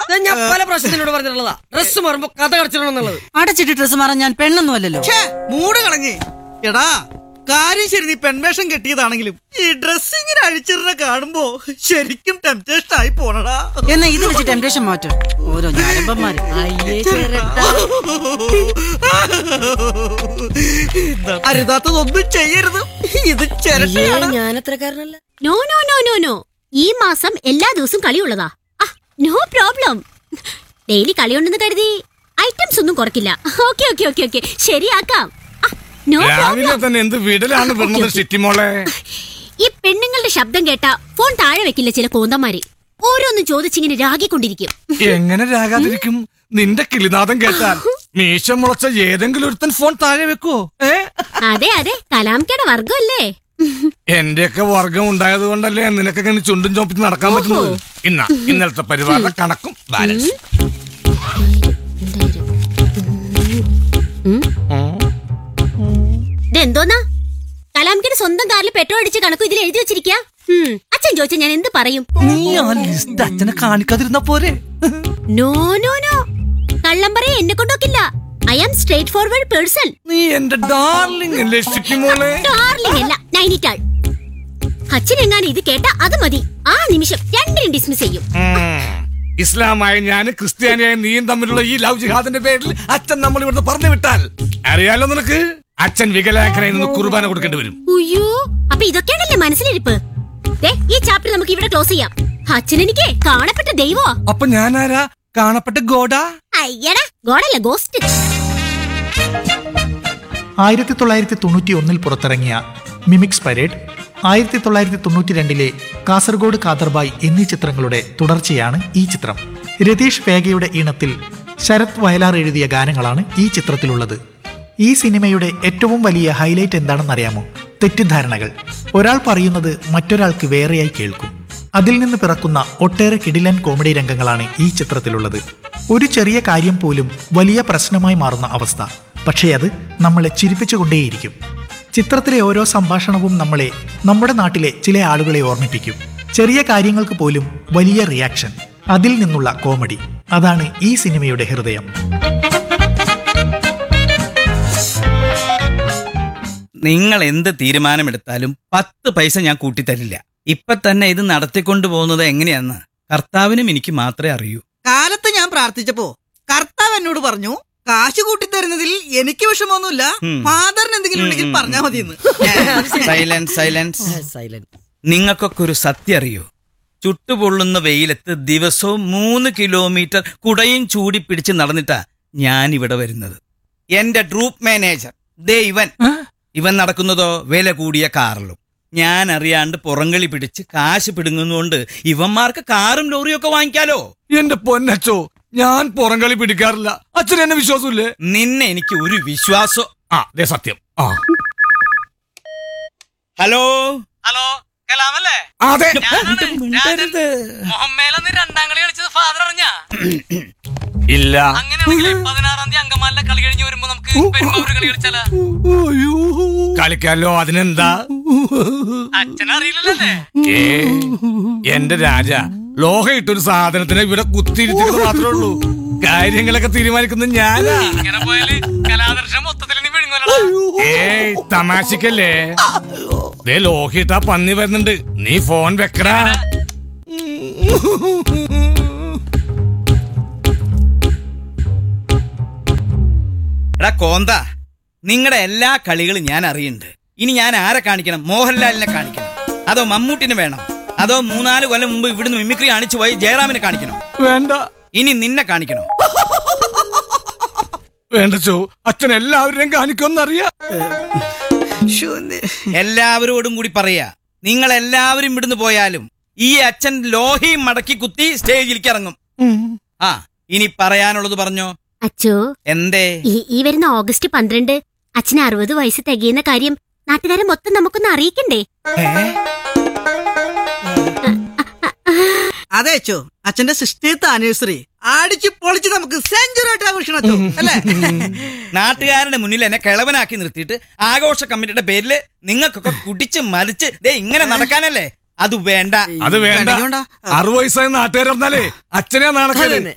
ഇത് ഞാൻ പല പ്രശ്നത്തിനോട് പറഞ്ഞിട്ടുള്ളതാ ഡ്രസ് മാറുമ്പോ കഥ കടച്ചിടണം എന്നുള്ളത് അടച്ചിട്ട് ഡ്രസ് മാറാൻ ഞാൻ പെണ്ണൊന്നും അല്ലല്ലോ ഛേ, മൂട് കളഞ്ഞ് എടാ കാര്യം ശരി നീ പെൺവേഷം കെട്ടിയതാണെങ്കിലും ഈ ഡ്രസ്സിങ്ങിന് അഴിച്ചിരുന്ന കാണുമ്പോ ശരിക്കും ടെംപ്റ്റേഷൻ ആയി പോണടാ എന്നാ ഇത് വെച്ച് ടെംപ്ടേഷൻ മാറ്റും ഓരോ ഞാരമ്പന്മാര് അയ്യേ ചേരട്ട അരുതാത്തതൊന്നും ചെയ്യരുത് ഇത് ചിരട്ടയാണ് ഞാൻ അത്രക്കാരനല്ല no no no no no ഈ മാസം എല്ലാ ദിവസവും കളിയുള്ളതാ നോ പ്രോബ്ലം ഡെയിലി കളിയുണ്ടെന്ന് കരുതി ഐറ്റംസ് ഒന്നും കുറക്കില്ല ഓക്കെ ഓക്കെ ഓക്കെ ഓക്കെ ശരിയാക്കാം നോ രാവിലെ തന്നെ എന്ത് വിടലാണ് പറഞ്ഞത് സിറ്റിമോളെ ഈ പെണ്ണുങ്ങളുടെ ശബ്ദം കേട്ടാ ഫോൺ താഴെ വെക്കില്ല ചില കോന്തന്മാര് ഓരോന്നും ചോദിച്ചിങ്ങനെ രാഗിക്കൊണ്ടിരിക്കും എങ്ങനെ രാഗാതിരിക്കും നിന്റെ കിളിനാദം കേട്ടാൽ മീശ മുളച്ച ഏതെങ്കിലും ഒരുത്തൻ ഫോൺ താഴെ വെക്കുവോ ഏ അതെ അതെ കലാംകയുടെ വർഗമല്ലേ എന്റെയൊക്കെ വർഗം ഉണ്ടായത് കൊണ്ടല്ലേ നിനക്കൊക്കെ ഇങ്ങനെ ചുണ്ടും ചോപ്പിച്ച് നടക്കാൻ പറ്റുന്നത് ഇന്ന ഇന്നലത്തെ പരിപാടിയുടെ കണക്കും ബാലൻസ് ഇതെന്തോന്നാ കലാംകയുടെ സ്വന്തം കാറിൽ പെട്രോൾ അടിച്ച് കണക്കും ഇതിൽ എഴുതി വെച്ചിരിക്കാ ഉം, അച്ഛൻ ചോദിച്ചാ ഞാൻ എന്ത് പറയും നീ ആ ലിസ്റ്റ് അച്ഛനെ കാണിക്കാതിരുന്ന പോരെ നോ നോ നോ കള്ളം പറയാ എന്നെ കൊണ്ടൊക്കില്ല I am straightforward person നീ എന്റെ ഡാർലിംഗ് അല്ലേ സിറ്റിമോളെ ഡാർലിംഗ് അല്ല നൈനിറ്റാൾ അച്ഛൻ എങ്ങാനും ഇത് കേട്ടാ അത് മതി ആ നിമിഷം രണ്ടിനും ഡിസ്മിസ് ചെയ്യും ഉം. ഇസ്ലാമായ ഞാനും ക്രിസ്ത്യാനിയായ നീയും തമ്മിലുള്ള ഈ ലവ് ജിഹാദിന്റെ പേരിൽ അച്ഛൻ നമ്മൾ ഇവിടുന്ന് പറഞ്ഞു വിട്ടാൽ അറിയാലോ നിനക്ക് അച്ഛൻ വികലാംഗനായി നിന്ന് കുർബാന കൊടുക്കേണ്ടി വരും ഉയ്യോ അപ്പൊ ഇതൊക്കെയാണല്ലേ മനസ്സിലിരിപ്പ് ദേ, ഈ ചാപ്റ്റർ നമുക്ക് ഇവിടെ ക്ലോസ് ചെയ്യാം അച്ഛൻ എനിക്ക് കാണപ്പെട്ട ദൈവോ അപ്പൊ ഞാനാരാ കാണപ്പെട്ട ഗോഡാ അയ്യടാ ഗോഡല്ല ഗോസ്റ്റ് ആയിരത്തി തൊള്ളായിരത്തി തൊണ്ണൂറ്റി ഒന്നിൽ പുറത്തിറങ്ങിയ മിമിക്സ് പരേഡ് ആയിരത്തി തൊള്ളായിരത്തി തൊണ്ണൂറ്റി രണ്ടിലെ കാസർഗോഡ് കാദർബായ് എന്നീ ചിത്രങ്ങളുടെ തുടർച്ചയാണ് ഈ ചിത്രം രതീഷ് വേഗയുടെ ഈണത്തിൽ ശരത് വയലാർ എഴുതിയ ഗാനങ്ങളാണ് ഈ ചിത്രത്തിലുള്ളത് ഈ സിനിമയുടെ ഏറ്റവും വലിയ ഹൈലൈറ്റ് എന്താണെന്നറിയാമോ തെറ്റിദ്ധാരണകൾ ഒരാൾ പറയുന്നത് മറ്റൊരാൾക്ക് വേറെയായി കേൾക്കും അതിൽ നിന്ന് പിറക്കുന്ന ഒട്ടേറെ കിടിലൻ കോമഡി രംഗങ്ങളാണ് ഈ ചിത്രത്തിലുള്ളത് ഒരു ചെറിയ കാര്യം പോലും വലിയ പ്രശ്നമായി മാറുന്ന അവസ്ഥ പക്ഷേ അത് നമ്മളെ ചിരിപ്പിച്ചുകൊണ്ടേയിരിക്കും ചിത്രത്തിലെ ഓരോ സംഭാഷണവും നമ്മളെ നമ്മുടെ നാട്ടിലെ ചില ആളുകളെ ഓർമ്മിപ്പിക്കും ചെറിയ കാര്യങ്ങൾക്ക് പോലും വലിയ റിയാക്ഷൻ അതിൽ നിന്നുള്ള കോമഡി അതാണ് ഈ സിനിമയുടെ ഹൃദയം നിങ്ങൾ എന്ത് തീരുമാനമെടുത്താലും പത്ത് പൈസ ഞാൻ കൂട്ടിത്തരില്ല ഇപ്പൊ തന്നെ ഇത് നടത്തിക്കൊണ്ടു പോകുന്നത് എങ്ങനെയാന്ന് കർത്താവിനും എനിക്ക് മാത്രമേ അറിയൂ കാലത്ത് ഞാൻ പ്രാർത്ഥിച്ചപ്പോ കർത്താവ് എന്നോട് പറഞ്ഞു കാശ് കൂട്ടിത്തരുന്നതിൽ എനിക്ക് വിഷമമൊന്നുമില്ല ഉം. ഫാദറിന് എന്തെങ്കിലും ഉണ്ടെങ്കിൽ ഉം, ഉം, പറഞ്ഞാ മതിയെന്ന് സൈലൻസ് സൈലൻസ് സൈലന്റ് നിങ്ങൾക്കൊക്കെ ഒരു സത്യം അറിയോ ചുട്ടുപൊള്ളുന്ന വെയിലത്ത് ദിവസവും മൂന്ന് കിലോമീറ്റർ കുടയും ചൂടി പിടിച്ച് നടന്നിട്ടാ ഞാൻ ഇവിടെ വരുന്നത് എന്റെ ട്രൂപ്പ് മാനേജർ ദേ ഇവൻ ഇവൻ നടക്കുന്നതോ വില കൂടിയ കാറിലും ഞാൻ അറിയാണ്ട് പുറങ്ങളി പിടിച്ച് കാശ് പിടുങ്ങുന്നോണ്ട് ഇവന്മാർക്ക് കാറും ലോറിയും ഒക്കെ വാങ്ങിക്കാലോ എന്റെ പൊന്നച്ചോ ഞാൻ പുറംകളി പിടിക്കാറില്ല അച്ഛൻ എന്നെ വിശ്വാസമില്ലേ നിന്നെ എനിക്ക് ഒരു വിശ്വാസം ആ ദേ സത്യം ആ ഹലോ ഹലോ കലാമല്ലേ അതെ ഞാനാണ് മിണ്ടരുത്. മൊഹമ്മേലെന്ന് രണ്ടാം കളി കളിച്ചത് ഫാദർ അറിഞ്ഞ ഇല്ല അങ്ങനെയാണെങ്കിൽ പതിനാറാം തീയതി അങ്കമാലിലെ കളി കഴിഞ്ഞ് വരുമ്പോ നമുക്ക് പെരുമ്പാവൂർ കളി കളിച്ചാലാ കളിക്കാലോ അതിനെന്താ അച്ഛൻ അറിയില്ലല്ലേ ഏ എന്റെ രാജ ലോഹ ഇട്ടൊരു സാധനത്തിനെ ഇവിടെ കുത്തിയിരിക്കുന്നത് മാത്രമേ ഉള്ളൂ കാര്യങ്ങളൊക്കെ തീരുമാനിക്കുന്നത് ഞാനാ ഇങ്ങനെ പോയാല് കലാദർശം മൊത്തത്തിൽ നീ വിഴുങ്ങലടാ ഏയ് തമാശക്കല്ലേ ദേ ലോഹിട്ട പന്നി വരുന്നുണ്ട് നീ ഫോൺ വെക്കടാ എടാ കോന്ത നിങ്ങളുടെ എല്ലാ കളികളും ഞാൻ അറിയുന്നുണ്ട് ഇനി ഞാൻ ആരെ കാണിക്കണം മോഹൻലാലിനെ കാണിക്കണം അതോ മമ്മൂട്ടിനെ വേണം അതോ മൂന്നാല് കൊല്ലം മുമ്പ് ഇവിടുന്ന് മിമിക്രി കാണിച്ചു പോയി ജയറാമിനെ കാണിക്കണം വേണ്ട ഇനി നിന്നെ കാണിക്കണം വേണ്ട ചോ അച്ഛൻ എല്ലാവരെയും കാണിക്കുമെന്നറിയാ ശ്ശോ, നെ- എല്ലാവരോടും കൂടി പറയാ നിങ്ങൾ എല്ലാവരും ഇവിടുന്ന് പോയാലും ഈ അച്ഛൻ ലോഹയും മടക്കി കുത്തി സ്റ്റേജിലേക്ക് ഇറങ്ങും ആ ഇനി പറയാനുള്ളത് പറഞ്ഞോ അച്ചോ എന്തേ ഈ ഈ വരുന്ന ഓഗസ്റ്റ് പന്ത്രണ്ട് അച്ഛന് അറുപത് വയസ്സ് തികയുന്ന കാര്യം നാട്ടുകാരെ മൊത്തം നമുക്കൊന്ന് അറിയിക്കണ്ടേ അതെ അച്ചോ അച്ഛന്റെ സിക്സ്റ്റീത്ത് ആനിവേഴ്സറി അടിച്ച് പൊളിച്ച് നമുക്ക് സെഞ്ചുറി ആയിട്ട് ആഘോഷിക്കണം അച്ചോ അല്ലേ നാട്ടുകാരുടെ മുന്നിൽ എന്നെ കിളവനാക്കി നിർത്തിയിട്ട് ആഘോഷ കമ്മിറ്റിയുടെ പേരില് നിങ്ങൾക്കൊക്കെ കുടിച്ച് മലിച്ച് ദേ ഇങ്ങനെ നടക്കാനല്ലേ അത് വേണ്ട അത് വേണ്ട വേണ്ടെങ്കി വേണ്ട. അറുപത് വയസ്സായ നാട്ടുകാർ പറഞ്ഞാലേ അച്ഛനെ നാണക്കേട് അതന്നെ.